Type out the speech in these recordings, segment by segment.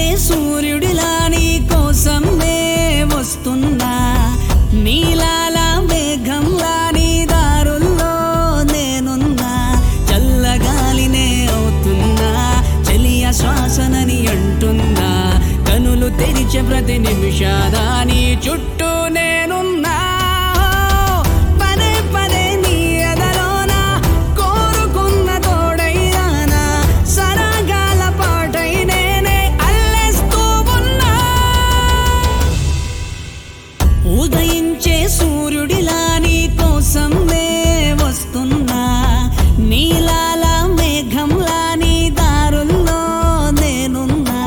సూర్యుడిలా నీ కోసమే వస్తున్నా నీలాల మేఘంలా నీ దారుల్లో నేనున్నా చల్లగాలినే అవుతున్నా చలియ శ్వాసనని అంటున్నా కనులు తెరిచే ప్రతి నిమిషాన నీ చుట్టూ నేనున్నా పదే పదే నీ ఎదలోన కోరుకున్న తోడైనా సరాగాల పాటై నేనే అల్లేస్తూ ఉన్నా ఉదయించే సూర్యుడిలా నీ కోసమే వస్తున్నా నీలాల మేఘంలా నీ దారుల్లో నేనున్నా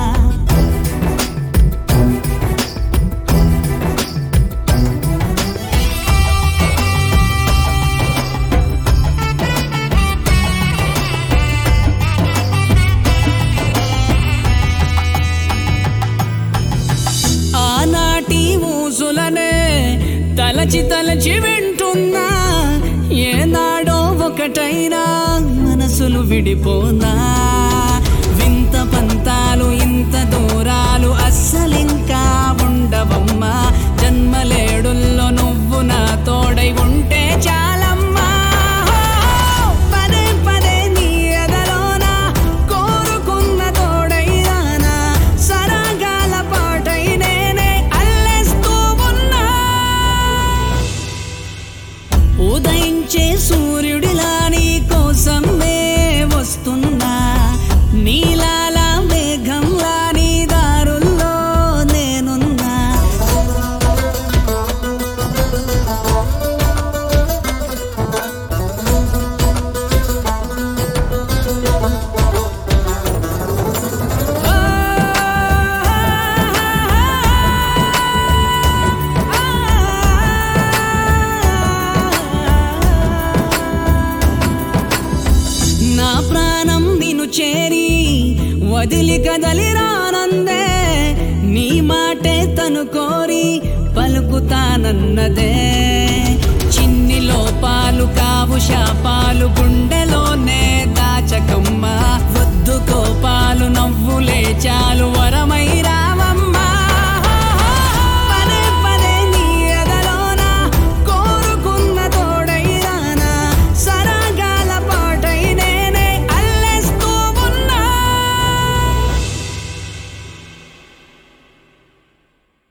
ఆనాటి ఊసులనే తలచి తలచి వింటున్నా ఏనాడో ఒకటైనా మనసులు విడిపోనా వింత పంతాలు ఇంత దూరాలు అస్సలింకా ఉండవమ్మా జన్మలేడుల్లో నువ్వు నా తోడై ఉంటే చాలమ్మా పదే పదే నీ ఎదలోన కోరుకున్న తోడైనా సరాగాల పాటై నేనే అల్లేస్తూ ఉన్నా ఉదయించే సూర్యుడిలా నీ కోసమే వస్తున్నా నీలాల మేఘంలా నీ దారుల్లో నేనున్నా నా ప్రాణం నిన్ను చేరి వదిలి కదలి రానందే నీ మాటే తను కోరి పలుకుతానన్నదే చిన్ని లోపాలు కావు శాపాలు గుండెలోనే దాచకమ్మ వద్దు కోపాలు నవ్వులే చాలు వరమై రావమ్మ